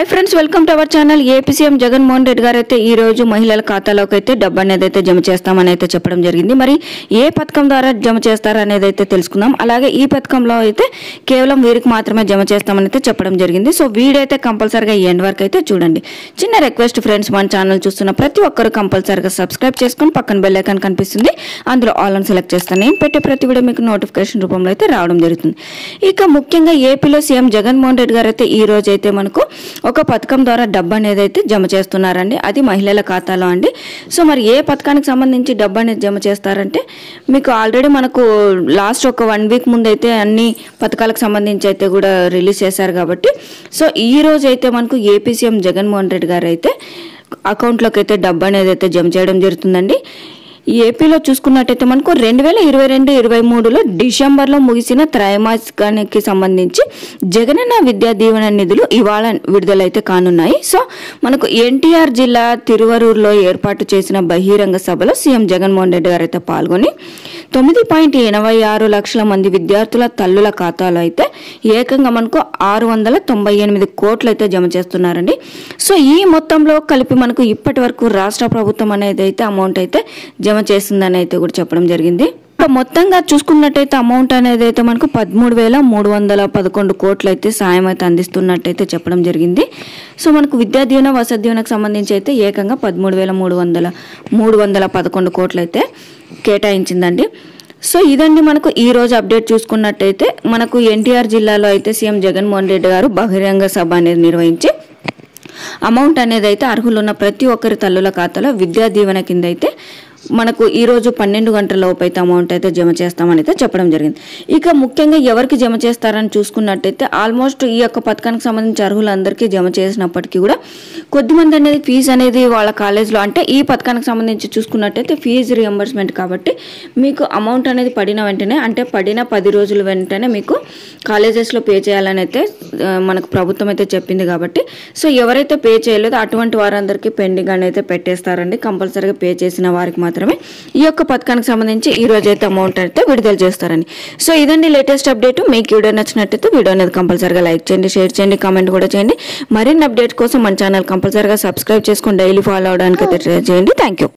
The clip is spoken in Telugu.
hi friends welcome to our channel AP CM Jaganmohan Reddy garu అయితే ఈ రోజు మహిళల ఖాతాలోకి అయితే డబ్బు అనేది అయితే జమ చేస్తామని అయితే చెప్పడం జరిగింది మరి ఏ పథకం ద్వారా జమ చేస్తారు అనేది అయితే తెలుసుకుందాం అలాగే ఈ పథకంలో అయితే కేవలం వీరికి మాత్రమే జమ చేస్తామని అయితే చెప్పడం జరిగింది సో వీడియో అయితే కంపల్సరిగా ఎండ్ వరకు అయితే చూడండి చిన్న రిక్వెస్ట్ ఫ్రెండ్స్ మన ఛానల్ చూస్తున్న ప్రతి ఒక్కరు కంపల్సరిగా సబ్స్క్రైబ్ చేసుకుని పక్కన బెల్ ఐకాన్ కనిపిస్తుంది అందులో ఆల్ అని సెలెక్ట్ చేస్తాను నేను పెట్టే ప్రతి వీడియో మీకు నోటిఫికేషన్ రూపంలో అయితే రావడం జరుగుతుంది ఇక ముఖ్యంగా ఏపీలో సీఎం జగన్మోహన్ రెడ్డి గారు అయితే ఈ రోజు అయితే మనకు ఒక పథకం ద్వారా డబ్బు అనేది అయితే జమ చేస్తున్నారండి అది మహిళల ఖాతాలో అండి సో మరి ఏ పథకానికి సంబంధించి డబ్బు అనేది జమ చేస్తారంటే మీకు ఆల్రెడీ మనకు లాస్ట్ ఒక వన్ వీక్ ముందు అయితే అన్ని పథకాలకు సంబంధించి అయితే కూడా రిలీజ్ చేశారు కాబట్టి సో ఈ రోజు అయితే మనకు ఏపీ సీఎం జగన్మోహన్ రెడ్డి గారు అయితే అకౌంట్లోకి అయితే డబ్బు అనేది అయితే జమ చేయడం జరుగుతుందండి ఈ ఏపీలో చూసుకున్నట్టయితే మనకు రెండు వేల ఇరవై రెండు ఇరవై మూడులో డిసెంబర్లో ముగిసిన త్రైమాసికానికి సంబంధించి జగనన్న విద్యా దీవెన నిధులు ఇవాళ విడుదలైతే కానున్నాయి సో మనకు ఎన్టీఆర్ జిల్లా తిరువరూరులో ఏర్పాటు చేసిన బహిరంగ సభలో సీఎం జగన్మోహన్ రెడ్డి గారు అయితే పాల్గొని తొమ్మిది పాయింట్ ఎనభై ఆరు లక్షల మంది విద్యార్థుల తల్లుల ఖాతాలో అయితే ఏకంగా మనకు ఆరు వందల తొంభై ఎనిమిది కోట్లు అయితే జమ చేస్తున్నారండి సో ఈ మొత్తంలో కలిపి మనకు ఇప్పటి వరకు రాష్ట్ర ప్రభుత్వం అనేది అయితే అమౌంట్ అయితే జమ చేసిందని అయితే కూడా చెప్పడం జరిగింది ఇక మొత్తంగా చూసుకున్నట్టయితే అమౌంట్ అనేది అయితే మనకు పదమూడు వేల మూడు వందల పదకొండు కోట్లు అయితే సాయం అయితే అందిస్తున్నట్టయితే చెప్పడం జరిగింది సో మనకు విద్యా దీవెన వసతి దీవెనకు సంబంధించి అయితే ఏకంగా పదమూడు వేల మూడు వందల మూడు వందల పదకొండు కోట్లు అయితే కేటాయించిందండి సో ఇదండి మనకు ఈ రోజు అప్డేట్ చూసుకున్నట్టయితే మనకు ఎన్టీఆర్ జిల్లాలో అయితే సీఎం జగన్మోహన్ రెడ్డి గారు బహిరంగ సభ అనేది నిర్వహించి అమౌంట్ అనేది అయితే అర్హులు ఉన్న ప్రతి ఒక్కరి తల్లుల ఖాతాలో విద్యా దీవెన కింద అయితే మనకు ఈ రోజు పన్నెండు గంటల లోపు అయితే అమౌంట్ అయితే జమ చేస్తామని అయితే చెప్పడం జరిగింది ఇక ముఖ్యంగా ఎవరికి జమ చేస్తారని చూసుకున్నట్టయితే ఆల్మోస్ట్ ఈ యొక్క పథకానికి సంబంధించి అర్హులందరికీ జమ చేసినప్పటికీ కూడా కొద్దిమంది అనేది ఫీజు అనేది వాళ్ళ కాలేజ్లో అంటే ఈ పథకానికి సంబంధించి చూసుకున్నట్టయితే ఫీజు రియంబర్స్మెంట్ కాబట్టి మీకు అమౌంట్ అనేది పడిన వెంటనే అంటే పడిన పది రోజుల వెంటనే మీకు కాలేజెస్లో పే చేయాలని అయితే ఆ, మనకు ప్రభుత్వం అయితే చెప్పింది కాబట్టి సో ఎవరైతే పే చేయలేదో అటువంటి వారందరికీ పెండింగ్ అనేది పెట్టేస్తారండి కంపల్సరీగా పే చేసిన వారికి మాత్రమే ఈ యొక్క పథకానికి సంబంధించి ఈ రోజు అయితే అమౌంట్ అయితే విడుదల చేస్తారని సో ఇదండి లేటెస్ట్ అప్డేట్ మీకు వీడియో నచ్చినట్టయితే వీడియో అనేది కంపల్సరీగా లైక్ చేయండి షేర్ చేయండి కామెంట్ కూడా చేయండి మరిన్ని అప్డేట్ కోసం మన ఛానల్ కంపల్సరీగా సబ్స్క్రైబ్ చేసుకొని డైలీ ఫాలో అవడానికి అయితే ట్రై చేయండి థ్యాంక్ యూ